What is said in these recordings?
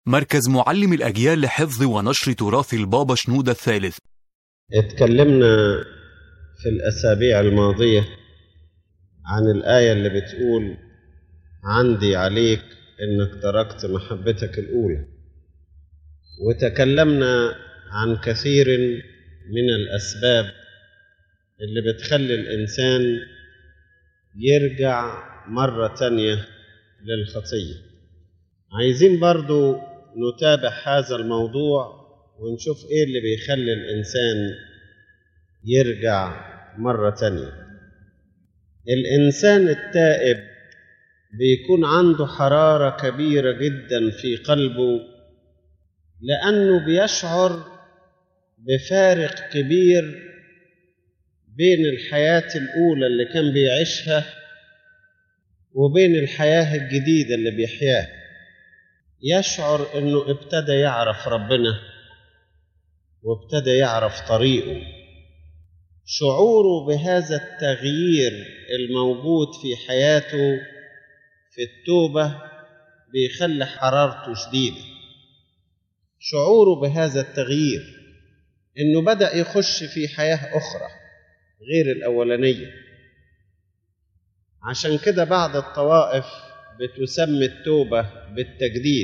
مركز معلم الأجيال لحفظ ونشر تراث البابا شنودة الثالث اتكلمنا في الأسابيع الماضية عن الآية اللي بتقول عندي عليك إنك تركت محبتك الأولى وتكلمنا عن كثير من الأسباب اللي بتخلي الإنسان يرجع مرة تانية للخطية عايزين برضو نتابع هذا الموضوع ونشوف ايه اللي بيخلي الانسان يرجع مرة تانية الانسان التائب بيكون عنده حرارة كبيرة جدا في قلبه لأنه بيشعر بفارق كبير بين الحياة الأولى اللي كان بيعيشها وبين الحياة الجديدة اللي بيحياها يشعر انه ابتدى يعرف ربنا وابتدى يعرف طريقه شعوره بهذا التغيير الموجود في حياته في التوبة بيخلي حرارته شديدة شعوره بهذا التغيير انه بدأ يخش في حياة أخرى غير الأولانية عشان كده بعض الطوائف بتسمي التوبة بالتجديد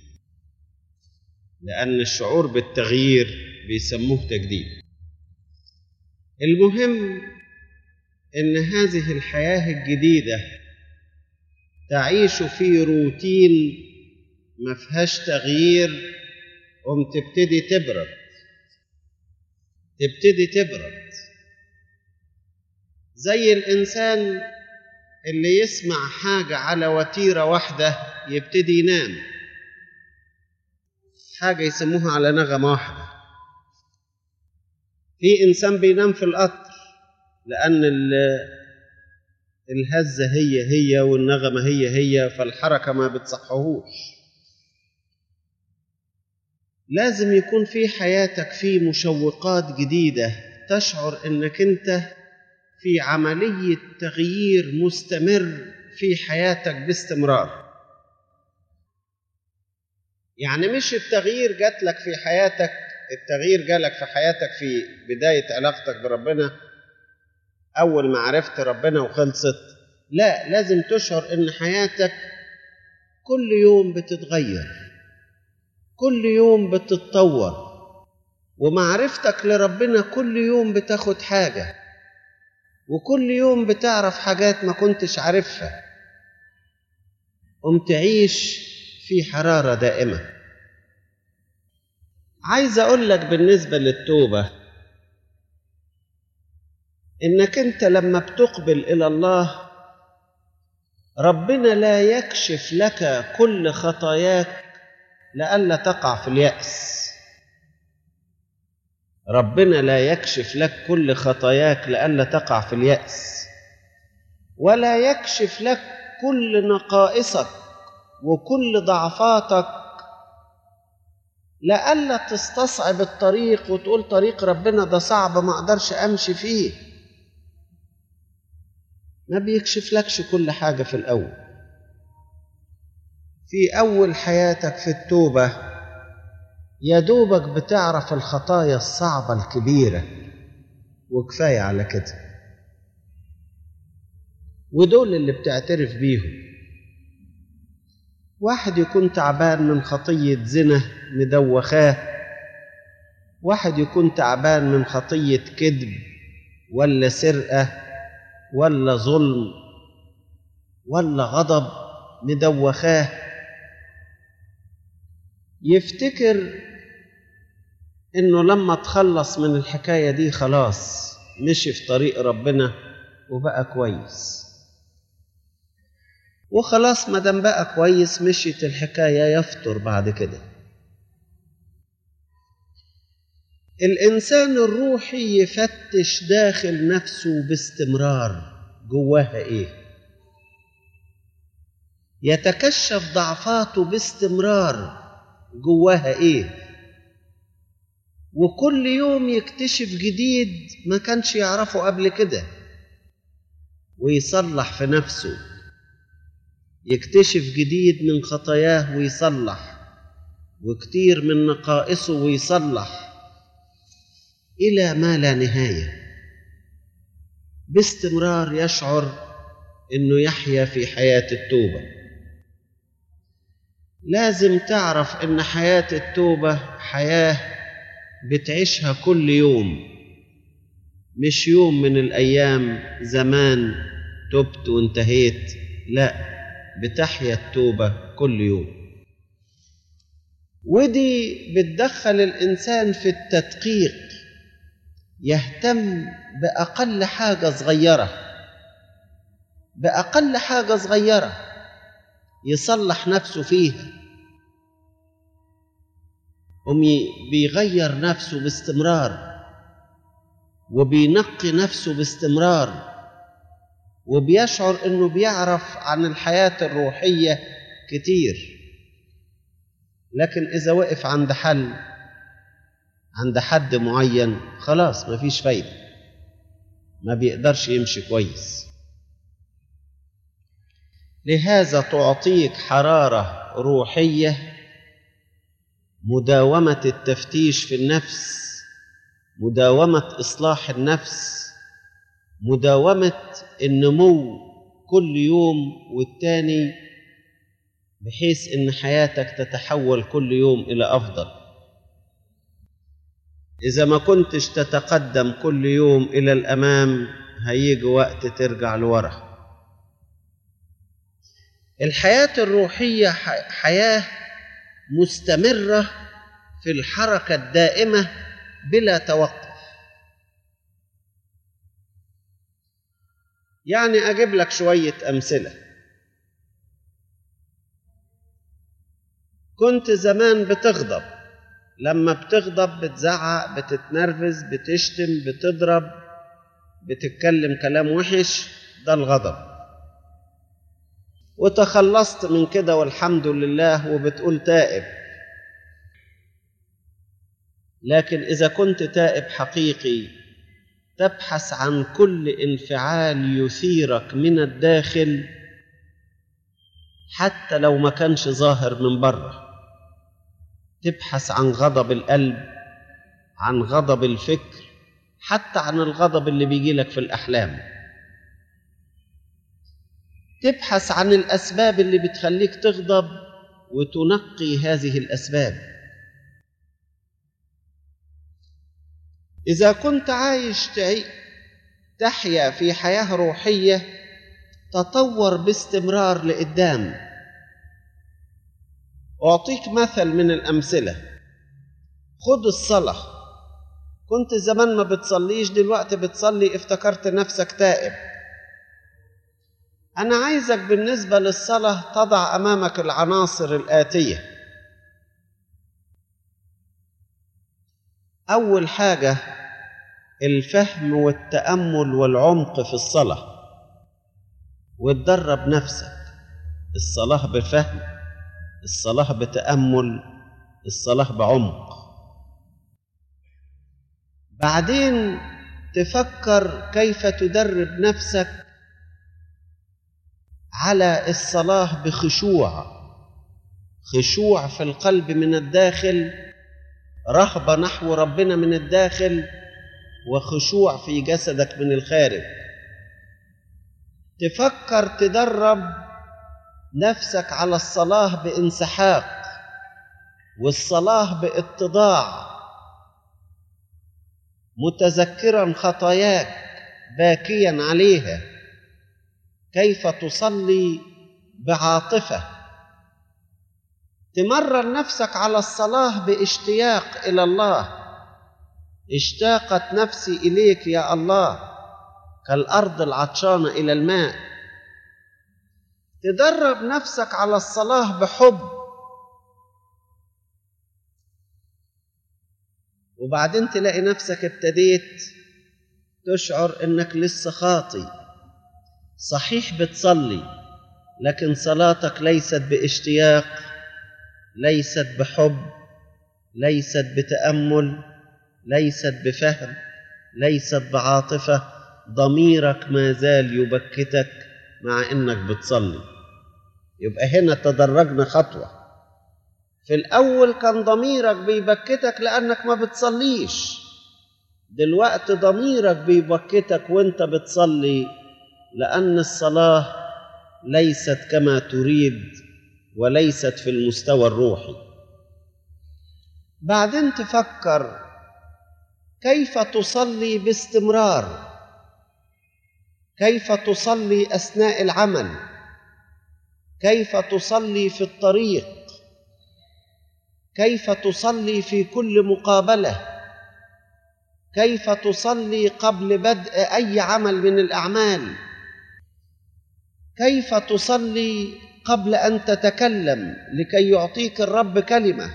لأن الشعور بالتغيير بيسموه تجديد المهم إن هذه الحياة الجديدة تعيش في روتين ما فيهاش تغيير قم تبتدي تبرد تبتدي تبرد زي الإنسان اللي يسمع حاجة على وتيرة واحدة يبتدي ينام حاجة يسموها على نغمة واحدة في إنسان بينام في القطر لأن الهزة هي هي والنغمة هي هي فالحركة ما بتصحهوش لازم يكون في حياتك في مشوقات جديدة تشعر إنك أنت في عملية تغيير مستمر في حياتك باستمرار يعني مش التغيير جات لك في حياتك التغيير جالك في حياتك في بداية علاقتك بربنا أول ما عرفت ربنا وخلصت لا لازم تشعر إن حياتك كل يوم بتتغير كل يوم بتتطور ومعرفتك لربنا كل يوم بتاخد حاجه وكل يوم بتعرف حاجات ما كنتش عارفها قم تعيش في حرارة دائمة عايز أقول لك بالنسبة للتوبة إنك أنت لما بتقبل إلى الله ربنا لا يكشف لك كل خطاياك لئلا تقع في اليأس ربنا لا يكشف لك كل خطاياك لئلا تقع في اليأس ولا يكشف لك كل نقائصك وكل ضعفاتك لئلا تستصعب الطريق وتقول طريق ربنا ده صعب ما اقدرش امشي فيه ما بيكشف لكش كل حاجة في الأول في أول حياتك في التوبة يا دوبك بتعرف الخطايا الصعبة الكبيرة وكفاية على كده ودول اللي بتعترف بيهم واحد يكون تعبان من خطية زنا مدوخاه واحد يكون تعبان من خطية كذب ولا سرقة ولا ظلم ولا غضب مدوخاه يفتكر انه لما تخلص من الحكايه دي خلاص مشي في طريق ربنا وبقى كويس وخلاص ما دام بقى كويس مشيت الحكايه يفطر بعد كده الانسان الروحي يفتش داخل نفسه باستمرار جواها ايه يتكشف ضعفاته باستمرار جواها ايه وكل يوم يكتشف جديد ما كانش يعرفه قبل كده ويصلح في نفسه يكتشف جديد من خطاياه ويصلح وكتير من نقائصه ويصلح إلى ما لا نهاية باستمرار يشعر إنه يحيا في حياة التوبة لازم تعرف إن حياة التوبة حياة بتعيشها كل يوم مش يوم من الأيام زمان تبت وانتهيت لا بتحيا التوبة كل يوم ودي بتدخل الإنسان في التدقيق يهتم بأقل حاجة صغيرة بأقل حاجة صغيرة يصلح نفسه فيها أمي بيغير نفسه باستمرار وبينقي نفسه باستمرار وبيشعر انه بيعرف عن الحياة الروحية كتير لكن اذا وقف عند حل عند حد معين خلاص مفيش فايدة ما بيقدرش يمشي كويس لهذا تعطيك حرارة روحية مداومة التفتيش في النفس مداومة إصلاح النفس مداومة النمو كل يوم والتاني بحيث إن حياتك تتحول كل يوم إلى أفضل إذا ما كنتش تتقدم كل يوم إلى الأمام هيجي وقت ترجع لورا الحياة الروحية حياة مستمرة في الحركة الدائمة بلا توقف يعني أجيب لك شوية أمثلة كنت زمان بتغضب لما بتغضب بتزعق بتتنرفز بتشتم بتضرب بتتكلم كلام وحش ده الغضب وتخلصت من كده والحمد لله وبتقول تائب لكن إذا كنت تائب حقيقي تبحث عن كل انفعال يثيرك من الداخل حتى لو ما كانش ظاهر من بره تبحث عن غضب القلب عن غضب الفكر حتى عن الغضب اللي بيجي لك في الأحلام تبحث عن الأسباب اللي بتخليك تغضب وتنقي هذه الأسباب إذا كنت عايش تعي... تحيا في حياة روحية تطور باستمرار لقدام أعطيك مثل من الأمثلة خد الصلاة كنت زمان ما بتصليش دلوقتي بتصلي افتكرت نفسك تائب أنا عايزك بالنسبة للصلاة تضع أمامك العناصر الآتية أول حاجة الفهم والتأمل والعمق في الصلاة وتدرب نفسك الصلاة بفهم الصلاة بتأمل الصلاة بعمق بعدين تفكر كيف تدرب نفسك على الصلاة بخشوع خشوع في القلب من الداخل رهبة نحو ربنا من الداخل وخشوع في جسدك من الخارج تفكر تدرب نفسك على الصلاة بانسحاق والصلاة باتضاع متذكرا خطاياك باكيا عليها كيف تصلي بعاطفه تمرن نفسك على الصلاه باشتياق الى الله اشتاقت نفسي اليك يا الله كالارض العطشانه الى الماء تدرب نفسك على الصلاه بحب وبعدين تلاقي نفسك ابتديت تشعر انك لسه خاطي صحيح بتصلي لكن صلاتك ليست باشتياق ليست بحب ليست بتامل ليست بفهم ليست بعاطفه ضميرك ما زال يبكتك مع انك بتصلي يبقى هنا تدرجنا خطوه في الأول كان ضميرك بيبكتك لأنك ما بتصليش دلوقتي ضميرك بيبكتك وانت بتصلي لأن الصلاة ليست كما تريد وليست في المستوى الروحي بعدين تفكر كيف تصلي باستمرار كيف تصلي اثناء العمل كيف تصلي في الطريق كيف تصلي في كل مقابله كيف تصلي قبل بدء اي عمل من الاعمال كيف تصلي قبل ان تتكلم لكي يعطيك الرب كلمه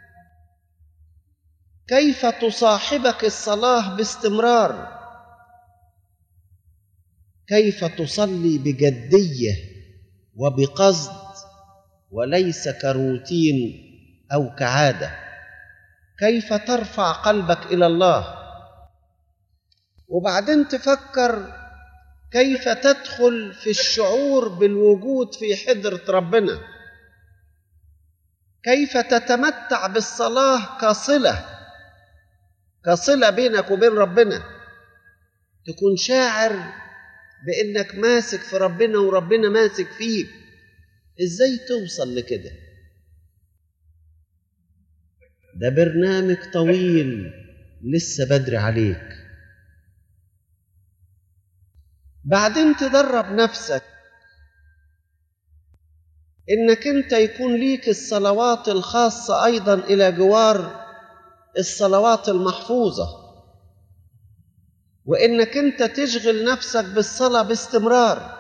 كيف تصاحبك الصلاه باستمرار كيف تصلي بجديه وبقصد وليس كروتين او كعاده كيف ترفع قلبك الى الله وبعدين تفكر كيف تدخل في الشعور بالوجود في حضره ربنا كيف تتمتع بالصلاه كصله كصله بينك وبين ربنا تكون شاعر بانك ماسك في ربنا وربنا ماسك فيك ازاي توصل لكده ده برنامج طويل لسه بدري عليك بعدين تدرب نفسك انك انت يكون ليك الصلوات الخاصه ايضا الى جوار الصلوات المحفوظه وانك انت تشغل نفسك بالصلاه باستمرار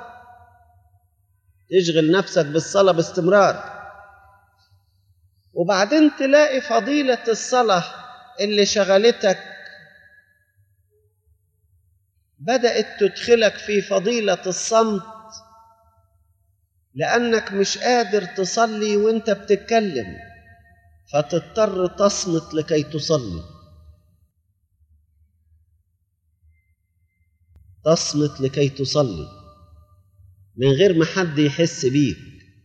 تشغل نفسك بالصلاه باستمرار وبعدين تلاقي فضيله الصلاه اللي شغلتك بدات تدخلك في فضيله الصمت لانك مش قادر تصلي وانت بتتكلم فتضطر تصمت لكي تصلي تصمت لكي تصلي من غير ما حد يحس بيك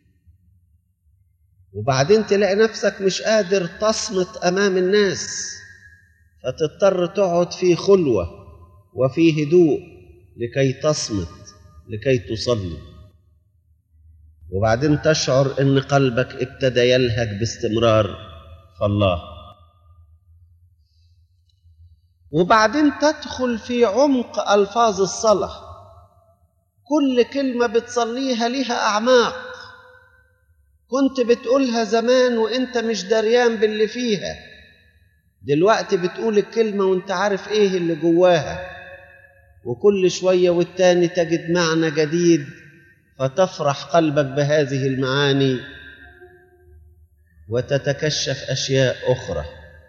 وبعدين تلاقي نفسك مش قادر تصمت امام الناس فتضطر تقعد في خلوه وفي هدوء لكي تصمت لكي تصلي وبعدين تشعر ان قلبك ابتدى يلهج باستمرار فالله وبعدين تدخل في عمق الفاظ الصلاه كل كلمه بتصليها لها اعماق كنت بتقولها زمان وانت مش دريان باللي فيها دلوقتي بتقول الكلمه وانت عارف ايه اللي جواها وكل شويه والتاني تجد معنى جديد فتفرح قلبك بهذه المعاني وتتكشف اشياء اخرى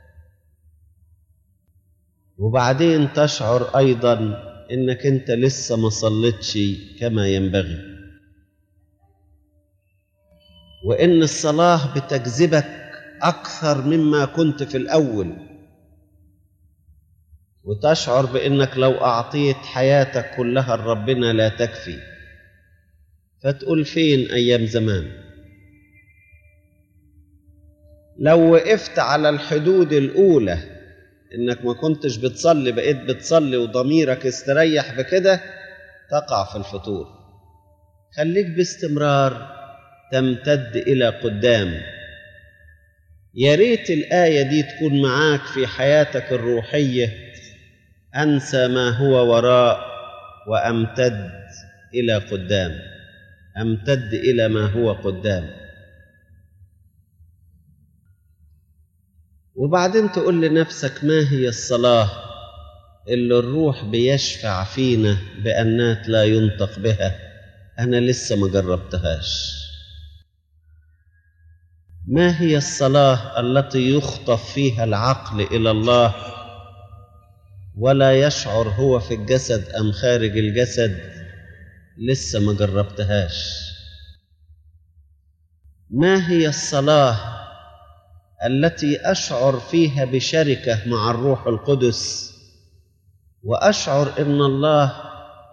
وبعدين تشعر ايضا انك انت لسه ما صليتش كما ينبغي وان الصلاه بتجذبك اكثر مما كنت في الاول وتشعر بانك لو اعطيت حياتك كلها لربنا لا تكفي فتقول فين ايام زمان لو وقفت على الحدود الاولى انك ما كنتش بتصلي بقيت بتصلي وضميرك استريح بكده تقع في الفتور خليك باستمرار تمتد الى قدام يا ريت الايه دي تكون معاك في حياتك الروحيه انسى ما هو وراء وامتد الى قدام امتد الى ما هو قدام وبعدين تقول لنفسك ما هي الصلاه اللي الروح بيشفع فينا بانات لا ينطق بها انا لسه ما جربتهاش ما هي الصلاه التي يخطف فيها العقل الى الله ولا يشعر هو في الجسد ام خارج الجسد لسه ما جربتهاش ما هي الصلاه التي اشعر فيها بشركه مع الروح القدس واشعر ان الله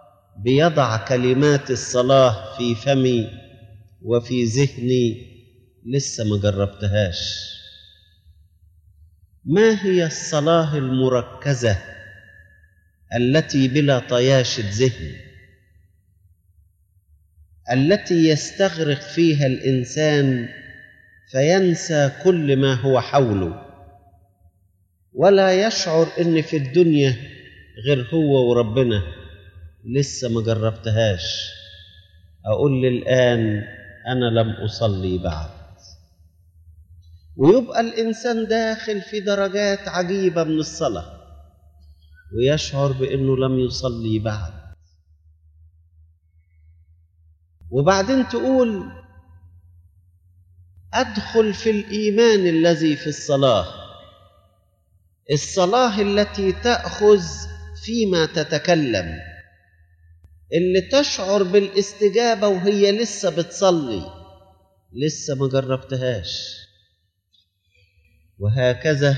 بيضع كلمات الصلاه في فمي وفي ذهني لسه ما جربتهاش ما هي الصلاة المركزة التي بلا طياشة ذهن التي يستغرق فيها الإنسان فينسى كل ما هو حوله ولا يشعر ان في الدنيا غير هو وربنا لسه ما جربتهاش اقول للان انا لم اصلي بعد ويبقى الانسان داخل في درجات عجيبه من الصلاه ويشعر بانه لم يصلي بعد وبعدين تقول ادخل في الايمان الذي في الصلاه الصلاه التي تاخذ فيما تتكلم اللي تشعر بالاستجابه وهي لسه بتصلي لسه ما جربتهاش وهكذا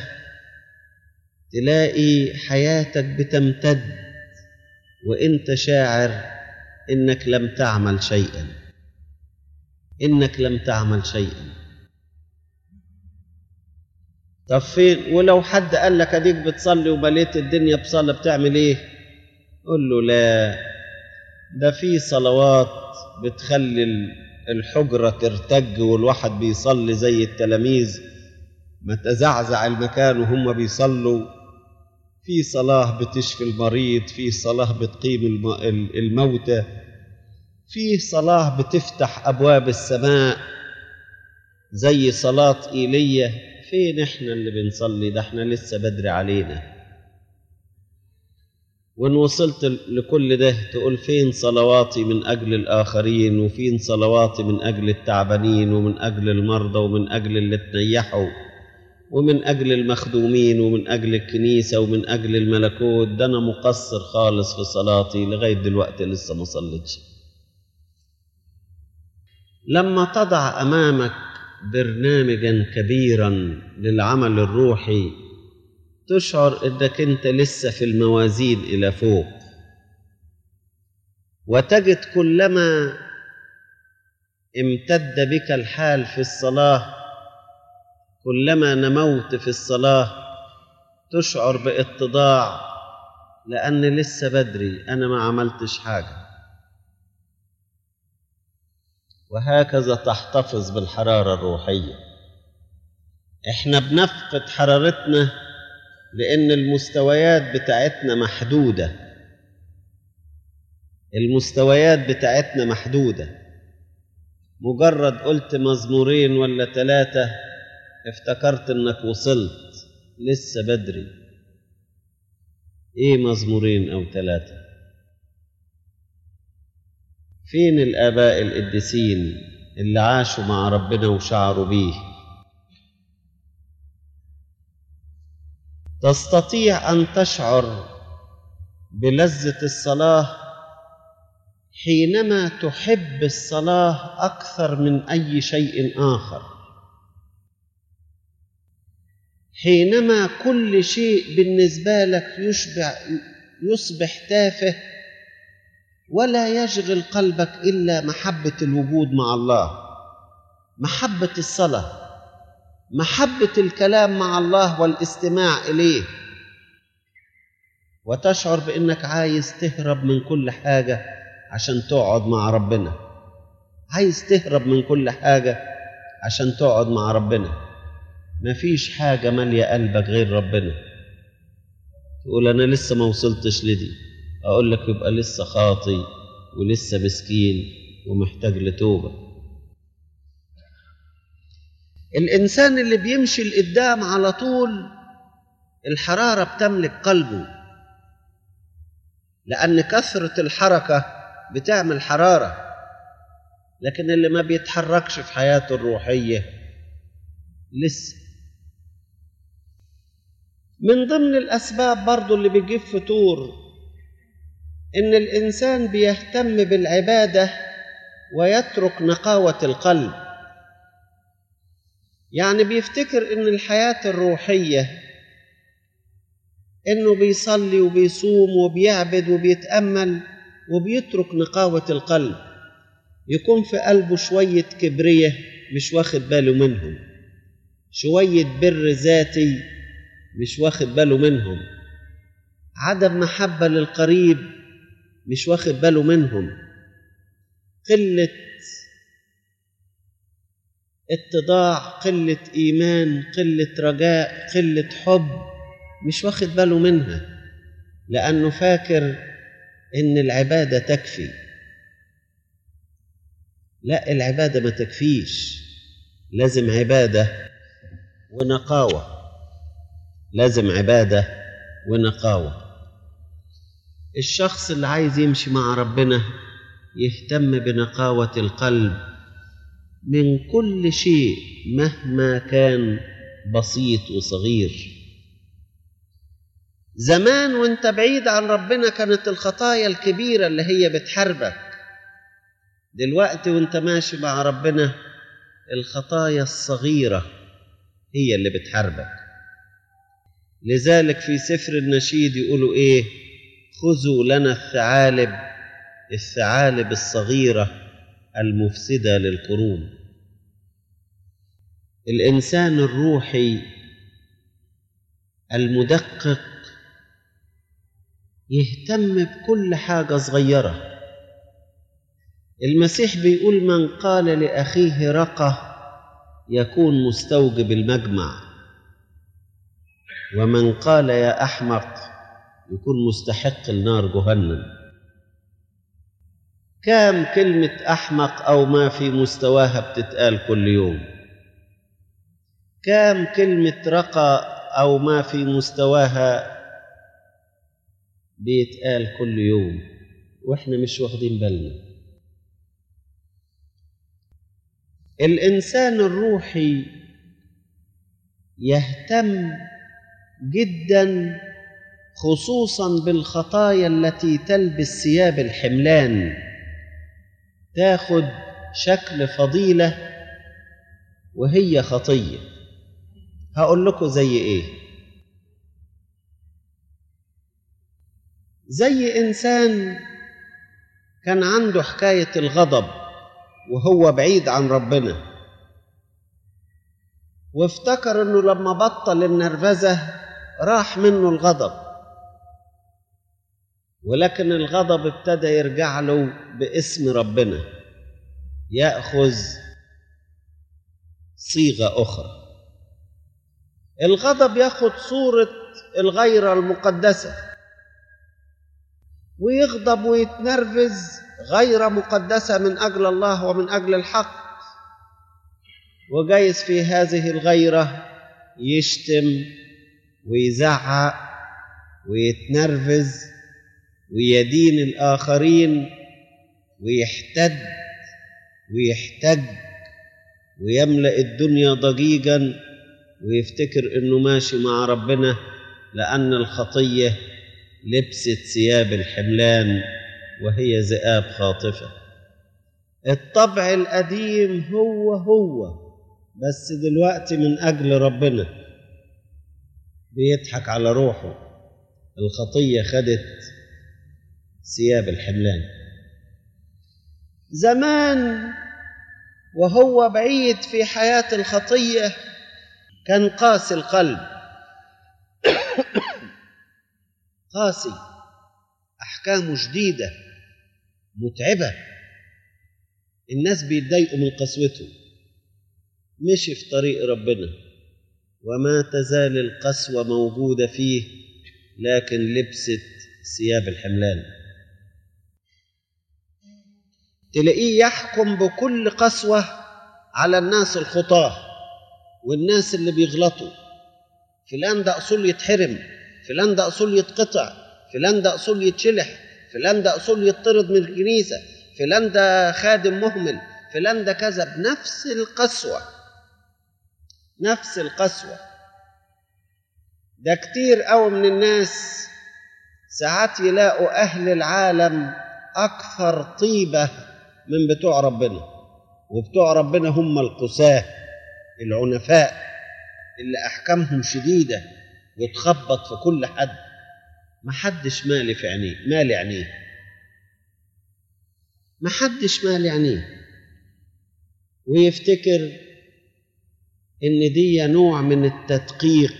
تلاقي حياتك بتمتد وانت شاعر انك لم تعمل شيئا انك لم تعمل شيئا طب فين ولو حد قال لك اديك بتصلي ومليت الدنيا بصلاه بتعمل ايه قول له لا ده في صلوات بتخلي الحجره ترتج والواحد بيصلي زي التلاميذ ما تزعزع المكان وهم بيصلوا في صلاه بتشفي المريض في صلاه بتقيم الموتى في صلاه بتفتح ابواب السماء زي صلاه ايليا فين احنا اللي بنصلي ده احنا لسه بدري علينا وان وصلت لكل ده تقول فين صلواتي من اجل الاخرين وفين صلواتي من اجل التعبانين ومن اجل المرضى ومن اجل اللي تنيحوا ومن اجل المخدومين ومن اجل الكنيسه ومن اجل الملكوت ده انا مقصر خالص في صلاتي لغايه دلوقتي لسه ما صليتش لما تضع امامك برنامجا كبيرا للعمل الروحي تشعر انك انت لسه في الموازين الى فوق وتجد كلما امتد بك الحال في الصلاه كلما نموت في الصلاه تشعر باتضاع لان لسه بدري انا ما عملتش حاجه وهكذا تحتفظ بالحراره الروحيه احنا بنفقد حرارتنا لان المستويات بتاعتنا محدوده المستويات بتاعتنا محدوده مجرد قلت مزمورين ولا ثلاثه افتكرت انك وصلت لسه بدري ايه مزمورين او ثلاثه فين الاباء القديسين اللي عاشوا مع ربنا وشعروا بيه تستطيع ان تشعر بلذه الصلاه حينما تحب الصلاه اكثر من اي شيء اخر حينما كل شيء بالنسبه لك يشبع يصبح تافه ولا يشغل قلبك الا محبه الوجود مع الله محبه الصلاه محبه الكلام مع الله والاستماع اليه وتشعر بانك عايز تهرب من كل حاجه عشان تقعد مع ربنا عايز تهرب من كل حاجه عشان تقعد مع ربنا مفيش حاجه ماليه قلبك غير ربنا تقول انا لسه ما وصلتش لدي اقول لك يبقى لسه خاطي ولسه مسكين ومحتاج لتوبه الانسان اللي بيمشي لقدام على طول الحراره بتملك قلبه لان كثره الحركه بتعمل حراره لكن اللي ما بيتحركش في حياته الروحيه لسه من ضمن الاسباب برضو اللي بيجيب فتور ان الانسان بيهتم بالعباده ويترك نقاوه القلب يعني بيفتكر ان الحياه الروحيه انه بيصلي وبيصوم وبيعبد وبيتامل وبيترك نقاوه القلب يكون في قلبه شويه كبريه مش واخد باله منهم شوية بر ذاتي مش واخد باله منهم عدم محبة للقريب مش واخد باله منهم قلة اتضاع قلة إيمان قلة رجاء قلة حب مش واخد باله منها لأنه فاكر إن العبادة تكفي لا العبادة ما تكفيش لازم عبادة ونقاوة لازم عبادة ونقاوة الشخص اللي عايز يمشي مع ربنا يهتم بنقاوة القلب من كل شيء مهما كان بسيط وصغير زمان وانت بعيد عن ربنا كانت الخطايا الكبيرة اللي هي بتحاربك دلوقتي وانت ماشي مع ربنا الخطايا الصغيرة هي اللي بتحاربك لذلك في سفر النشيد يقولوا ايه خذوا لنا الثعالب الثعالب الصغيرة المفسدة للقرون الإنسان الروحي المدقق يهتم بكل حاجة صغيرة المسيح بيقول من قال لأخيه رقة يكون مستوجب المجمع ومن قال يا أحمق يكون مستحق النار جهنم كام كلمة أحمق أو ما في مستواها بتتقال كل يوم كام كلمة رقى أو ما في مستواها بيتقال كل يوم وإحنا مش واخدين بالنا الإنسان الروحي يهتم جدا خصوصا بالخطايا التي تلبس ثياب الحملان تاخد شكل فضيلة وهي خطية هقول لكم زي ايه زي انسان كان عنده حكاية الغضب وهو بعيد عن ربنا وافتكر انه لما بطل النرفزة راح منه الغضب ولكن الغضب ابتدى يرجع له باسم ربنا ياخذ صيغه اخرى الغضب ياخذ صوره الغيره المقدسه ويغضب ويتنرفز غير مقدسه من اجل الله ومن اجل الحق وجايز في هذه الغيره يشتم ويزعق ويتنرفز ويدين الآخرين ويحتد ويحتج ويملأ الدنيا ضجيجا ويفتكر انه ماشي مع ربنا لأن الخطية لبست ثياب الحملان وهي ذئاب خاطفة الطبع القديم هو هو بس دلوقتي من أجل ربنا بيضحك على روحه الخطية خدت ثياب الحملان زمان وهو بعيد في حياة الخطية كان قاسي القلب قاسي أحكامه شديدة متعبة الناس بيتضايقوا من قسوته مشي في طريق ربنا وما تزال القسوة موجودة فيه لكن لبست ثياب الحملان تلاقيه يحكم بكل قسوة على الناس الخطاة والناس اللي بيغلطوا فلان ده أصول يتحرم فلان ده أصول يتقطع فلان ده أصول يتشلح فلان ده أصول يطرد من الكنيسة فلان ده خادم مهمل فلان ده كذا بنفس القسوة نفس القسوة ده كتير قوي من الناس ساعات يلاقوا أهل العالم أكثر طيبة من بتوع ربنا وبتوع ربنا هم القساة العنفاء اللي أحكامهم شديدة وتخبط في كل حد محدش مالي في عينيه مالي عينيه محدش مالي عينيه ويفتكر ان دي نوع من التدقيق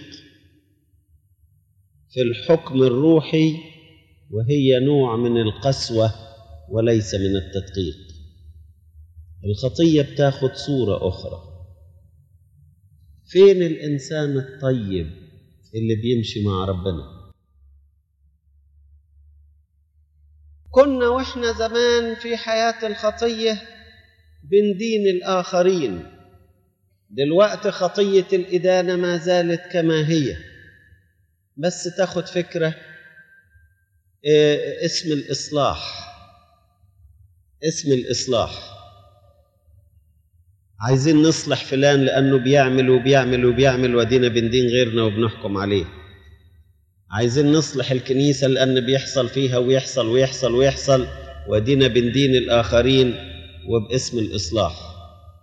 في الحكم الروحي وهي نوع من القسوه وليس من التدقيق الخطيه بتاخد صوره اخرى فين الانسان الطيب اللي بيمشي مع ربنا كنا واحنا زمان في حياه الخطيه بندين الاخرين دلوقتي خطيه الادانه ما زالت كما هي بس تاخد فكره اسم الاصلاح اسم الاصلاح عايزين نصلح فلان لانه بيعمل وبيعمل وبيعمل ودينا بندين غيرنا وبنحكم عليه عايزين نصلح الكنيسه لان بيحصل فيها ويحصل ويحصل ويحصل ودينا بندين الاخرين وباسم الاصلاح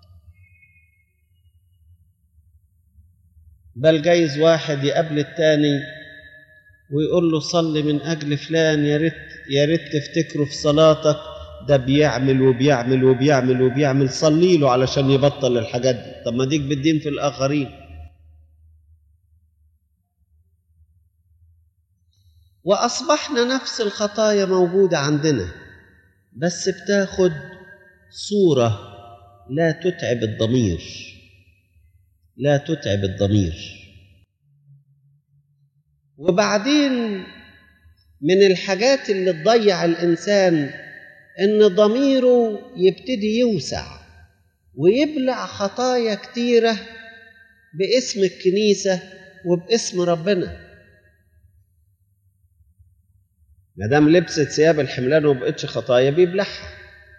بل جايز واحد يقابل التاني ويقول له صلي من اجل فلان يا ريت يا ريت تفتكره في صلاتك ده بيعمل وبيعمل وبيعمل وبيعمل صلي له علشان يبطل الحاجات دي طب ما ديك بالدين في الاخرين واصبحنا نفس الخطايا موجوده عندنا بس بتاخد صوره لا تتعب الضمير لا تتعب الضمير وبعدين من الحاجات اللي تضيع الانسان ان ضميره يبتدي يوسع ويبلع خطايا كتيره باسم الكنيسه وباسم ربنا ما دام لبست ثياب الحملان وما بقتش خطايا بيبلعها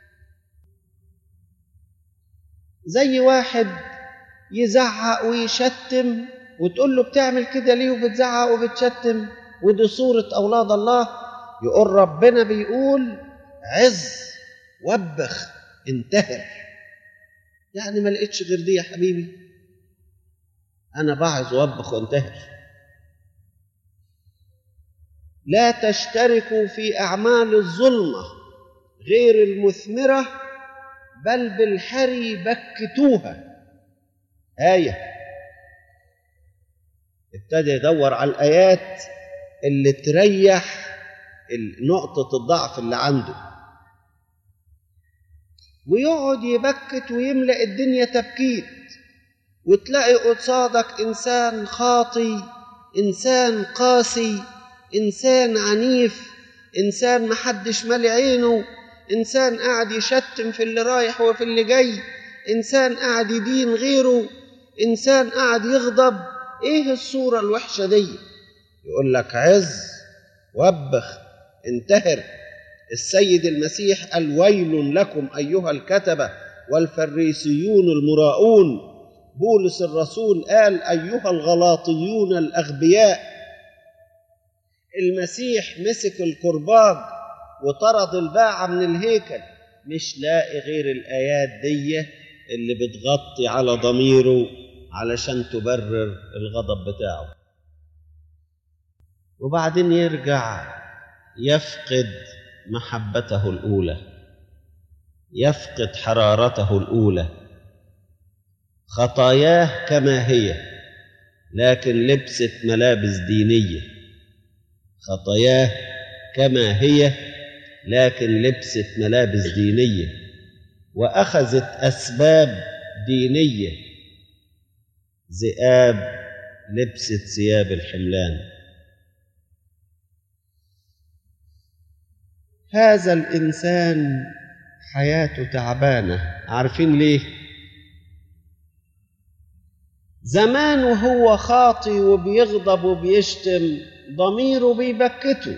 زي واحد يزعق ويشتم وتقول له بتعمل كده ليه وبتزعق وبتشتم ودي صورة أولاد الله يقول ربنا بيقول عز وبخ انتهر يعني ما لقيتش غير دي يا حبيبي أنا بعظ وبخ وانتهر لا تشتركوا في أعمال الظلمة غير المثمرة بل بالحري بكتوها آية ابتدى يدور على الآيات اللي تريح نقطة الضعف اللي عنده ويقعد يبكت ويملأ الدنيا تبكيت وتلاقي قصادك إنسان خاطي إنسان قاسي إنسان عنيف إنسان محدش مالي عينه إنسان قاعد يشتم في اللي رايح وفي اللي جاي إنسان قاعد يدين غيره إنسان قاعد يغضب إيه الصورة الوحشة دي يقول لك عز وبخ انتهر السيد المسيح قال ويل لكم أيها الكتبة والفريسيون المراؤون بولس الرسول قال أيها الغلاطيون الأغبياء المسيح مسك الكرباج وطرد الباعة من الهيكل مش لاقي غير الآيات دي اللي بتغطي على ضميره علشان تبرر الغضب بتاعه وبعدين يرجع يفقد محبته الأولى يفقد حرارته الأولى خطاياه كما هي لكن لبست ملابس دينية خطاياه كما هي لكن لبست ملابس دينية وأخذت أسباب دينية ذئاب لبست ثياب الحملان هذا الإنسان حياته تعبانة عارفين ليه؟ زمان وهو خاطي وبيغضب وبيشتم ضميره بيبكته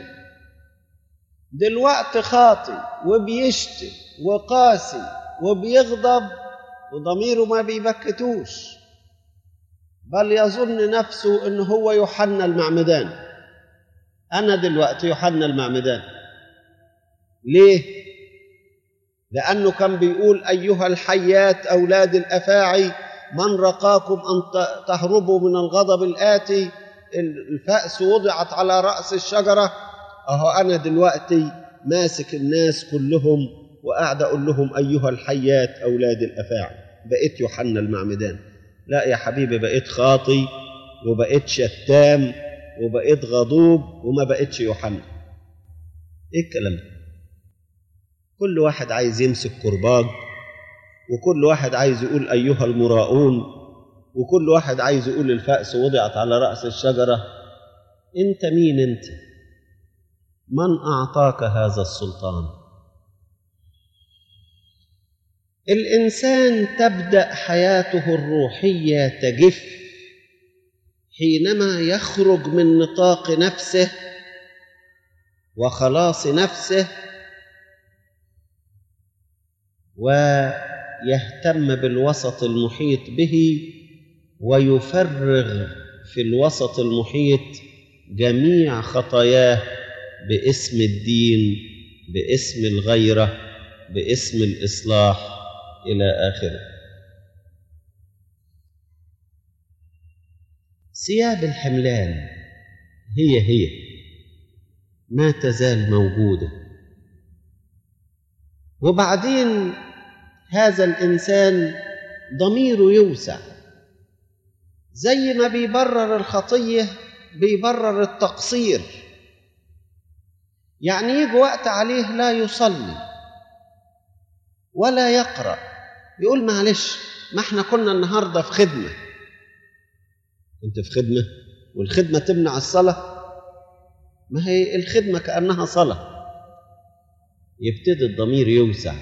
دلوقتي خاطي وبيشتم وقاسي وبيغضب وضميره ما بيبكتوش بل يظن نفسه ان هو يوحنا المعمدان انا دلوقتي يوحنا المعمدان ليه لانه كان بيقول ايها الحيات اولاد الافاعي من رقاكم ان تهربوا من الغضب الاتي الفاس وضعت على راس الشجره اهو انا دلوقتي ماسك الناس كلهم وقاعد اقول لهم ايها الحيات اولاد الافاعي بقيت يوحنا المعمدان لا يا حبيبي بقيت خاطي وبقيت شتام وبقيت غضوب وما بقيتش يوحنا ايه الكلام ده كل واحد عايز يمسك كرباج وكل واحد عايز يقول ايها المراؤون وكل واحد عايز يقول الفأس وضعت على رأس الشجرة انت مين انت من اعطاك هذا السلطان الانسان تبدا حياته الروحيه تجف حينما يخرج من نطاق نفسه وخلاص نفسه ويهتم بالوسط المحيط به ويفرغ في الوسط المحيط جميع خطاياه باسم الدين باسم الغيره باسم الاصلاح الى اخره ثياب الحملان هي هي ما تزال موجوده وبعدين هذا الانسان ضميره يوسع زي ما بيبرر الخطيه بيبرر التقصير يعني يجي وقت عليه لا يصلي ولا يقرا يقول معلش ما احنا كنا النهارده في خدمه انت في خدمه والخدمه تمنع الصلاه ما هي الخدمه كانها صلاه يبتدي الضمير يوسع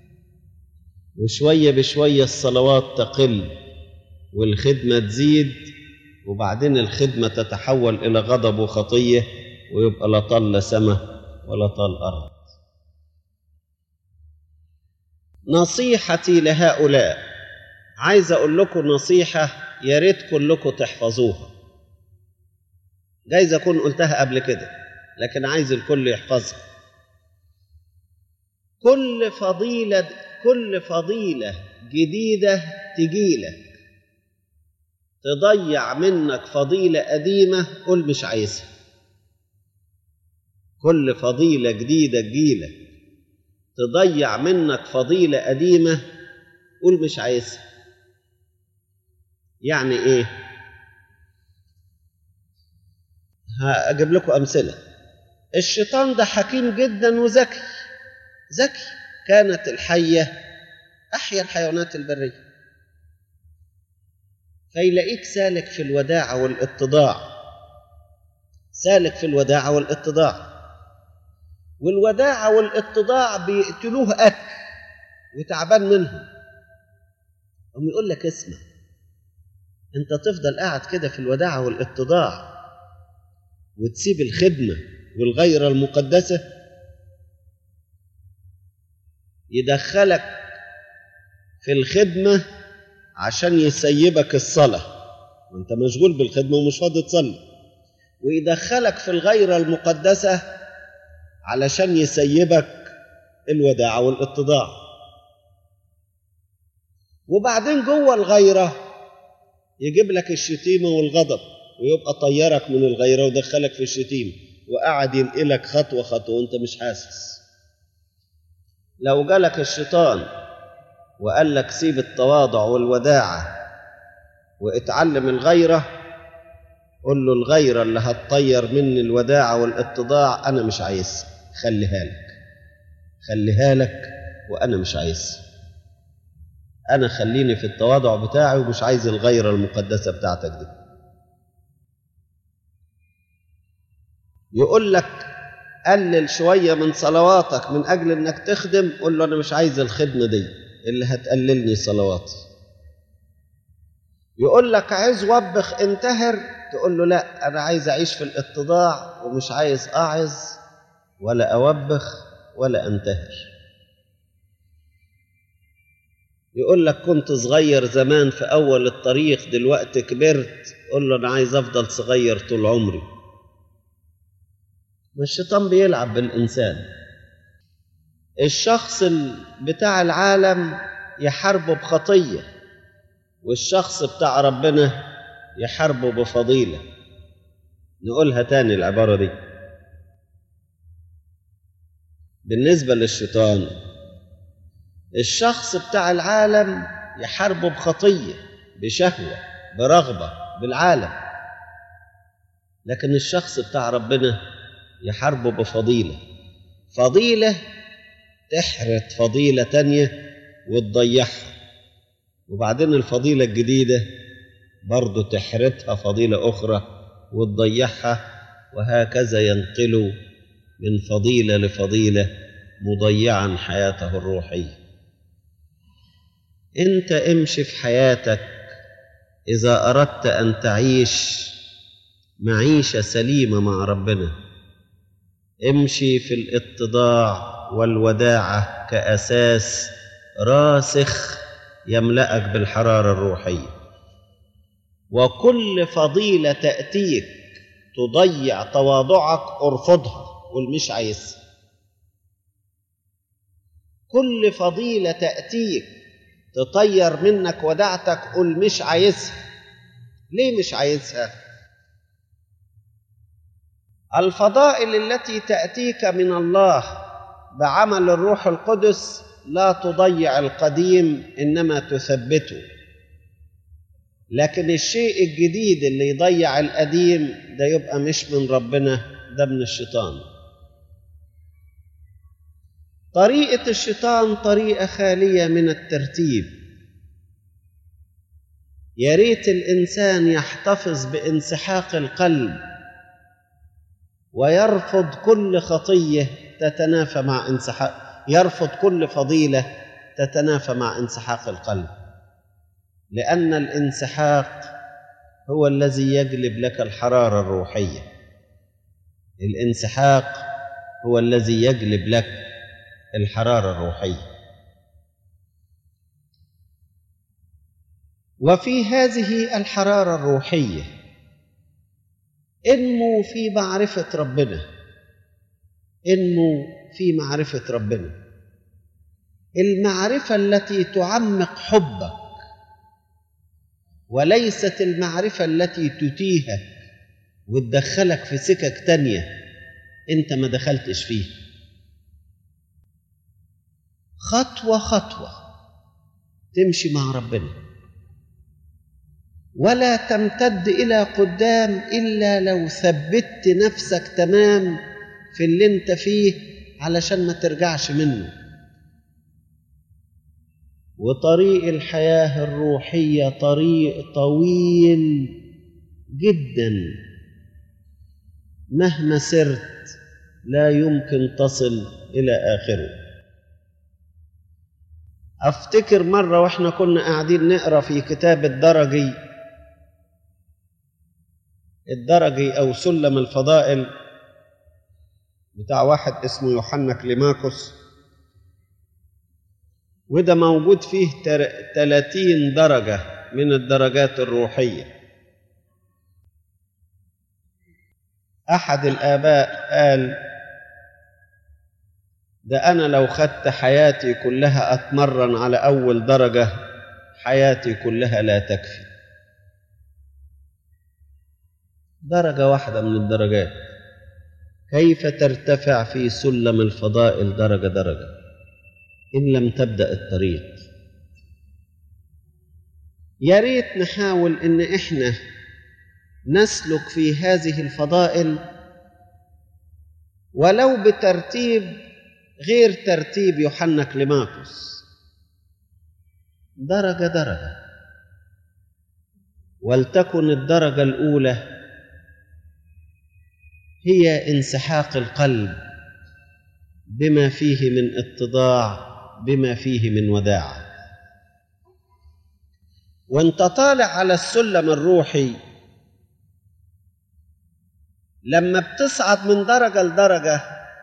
وشويه بشويه الصلوات تقل والخدمه تزيد وبعدين الخدمه تتحول الى غضب وخطيه ويبقى لا طل سماء ولا طال ارض نصيحتي لهؤلاء عايز اقول لكم نصيحه يا ريت كلكم تحفظوها جايز اكون قلتها قبل كده لكن عايز الكل يحفظها كل فضيله كل فضيله جديده تجيلك تضيع منك فضيله قديمه قول مش عايزها كل فضيله جديده تجيلك تضيع منك فضيله قديمه قول مش عايزها يعني ايه هجيب لكم امثله الشيطان ده حكيم جدا وذكي ذكي كانت الحيه احيا الحيوانات البريه فيلاقيك سالك في الوداعه والاتضاع سالك في الوداعه والاتضاع والوداعه والاتضاع بيقتلوه اكل وتعبان منهم هم يقول لك اسمع انت تفضل قاعد كده في الوداعه والاتضاع وتسيب الخدمه والغيره المقدسه يدخلك في الخدمه عشان يسيبك الصلاه وانت مشغول بالخدمه ومش فاضي تصلي ويدخلك في الغيره المقدسه علشان يسيبك الوداعه والاتضاع وبعدين جوه الغيره يجيب لك الشتيمة والغضب ويبقى طيرك من الغيرة ودخلك في الشتيمة وقعد ينقلك خطوة خطوة وانت مش حاسس لو جالك الشيطان وقال لك سيب التواضع والوداعة واتعلم الغيرة قل له الغيرة اللي هتطير مني الوداعة والاتضاع أنا مش عايزها خليها لك خليها لك وأنا مش عايزها انا خليني في التواضع بتاعي ومش عايز الغيره المقدسه بتاعتك دي يقول لك قلل شويه من صلواتك من اجل انك تخدم قول له انا مش عايز الخدمه دي اللي هتقللني صلواتي يقول لك عايز وبخ انتهر تقول له لا انا عايز اعيش في الاتضاع ومش عايز اعظ ولا اوبخ ولا انتهر يقول لك كنت صغير زمان في أول الطريق دلوقتي كبرت قول له أنا عايز أفضل صغير طول عمري ما الشيطان بيلعب بالإنسان الشخص بتاع العالم يحاربه بخطية والشخص بتاع ربنا يحاربه بفضيلة نقولها تاني العبارة دي بالنسبة للشيطان الشخص بتاع العالم يحاربه بخطية بشهوة برغبة بالعالم لكن الشخص بتاع ربنا يحاربه بفضيلة فضيلة تحرت فضيلة تانية وتضيعها وبعدين الفضيلة الجديدة برضه تحرتها فضيلة أخرى وتضيعها وهكذا ينقل من فضيلة لفضيلة مضيعا حياته الروحية انت امشي في حياتك اذا اردت ان تعيش معيشه سليمه مع ربنا امشي في الاتضاع والوداعه كاساس راسخ يملاك بالحراره الروحيه وكل فضيله تاتيك تضيع تواضعك ارفضها قول مش عايزها كل فضيله تاتيك تطير منك ودعتك قل مش عايزها ليه مش عايزها الفضائل التي تاتيك من الله بعمل الروح القدس لا تضيع القديم انما تثبته لكن الشيء الجديد اللي يضيع القديم ده يبقى مش من ربنا ده من الشيطان طريقه الشيطان طريقه خاليه من الترتيب يا ريت الانسان يحتفظ بانسحاق القلب ويرفض كل خطيه تتنافى مع انسحاق يرفض كل فضيله تتنافى مع انسحاق القلب لان الانسحاق هو الذي يجلب لك الحراره الروحيه الانسحاق هو الذي يجلب لك الحراره الروحيه وفي هذه الحراره الروحيه انمو في معرفه ربنا انمو في معرفه ربنا المعرفه التي تعمق حبك وليست المعرفه التي تتيهك وتدخلك في سكك تانيه انت ما دخلتش فيها خطوه خطوه تمشي مع ربنا ولا تمتد الى قدام الا لو ثبت نفسك تمام في اللي انت فيه علشان ما ترجعش منه وطريق الحياه الروحيه طريق طويل جدا مهما سرت لا يمكن تصل الى اخره افتكر مره واحنا كنا قاعدين نقرا في كتاب الدرجي الدرجي او سلم الفضائل بتاع واحد اسمه يوحنا كليماكوس وده موجود فيه 30 درجة من الدرجات الروحية أحد الآباء قال ده أنا لو خدت حياتي كلها أتمرن على أول درجة حياتي كلها لا تكفي درجة واحدة من الدرجات كيف ترتفع في سلم الفضائل درجة درجة إن لم تبدأ الطريق يا ريت نحاول إن إحنا نسلك في هذه الفضائل ولو بترتيب غير ترتيب يوحنا كليماكوس درجة درجة ولتكن الدرجة الأولى هي انسحاق القلب بما فيه من اتضاع بما فيه من وداعه وانت طالع على السلم الروحي لما بتصعد من درجه لدرجه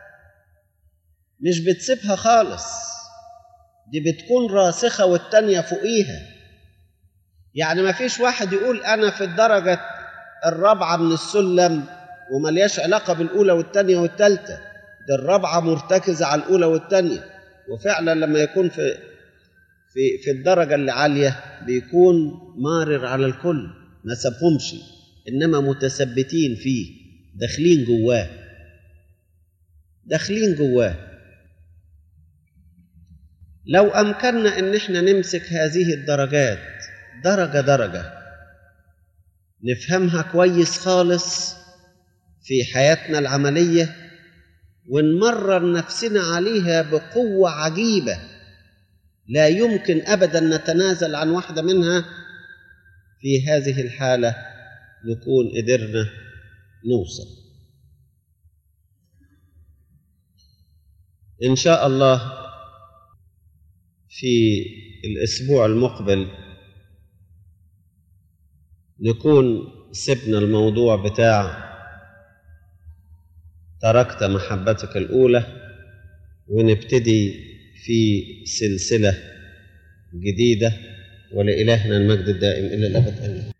مش بتسيبها خالص دي بتكون راسخه والتانيه فوقيها يعني ما فيش واحد يقول انا في الدرجه الرابعه من السلم وملياش علاقه بالاولى والثانيه والثالثه ده الرابعه مرتكزه على الاولى والثانيه وفعلا لما يكون في في في الدرجه اللي عاليه بيكون مارر على الكل ما سابهمش انما متثبتين فيه داخلين جواه داخلين جواه لو أمكننا إن إحنا نمسك هذه الدرجات درجة درجة نفهمها كويس خالص في حياتنا العملية ونمرر نفسنا عليها بقوة عجيبة لا يمكن أبدا نتنازل عن واحدة منها في هذه الحالة نكون قدرنا نوصل إن شاء الله في الأسبوع المقبل نكون سبنا الموضوع بتاع تركت محبتك الأولى ونبتدي في سلسلة جديدة ولإلهنا المجد الدائم إلى الأبد آمين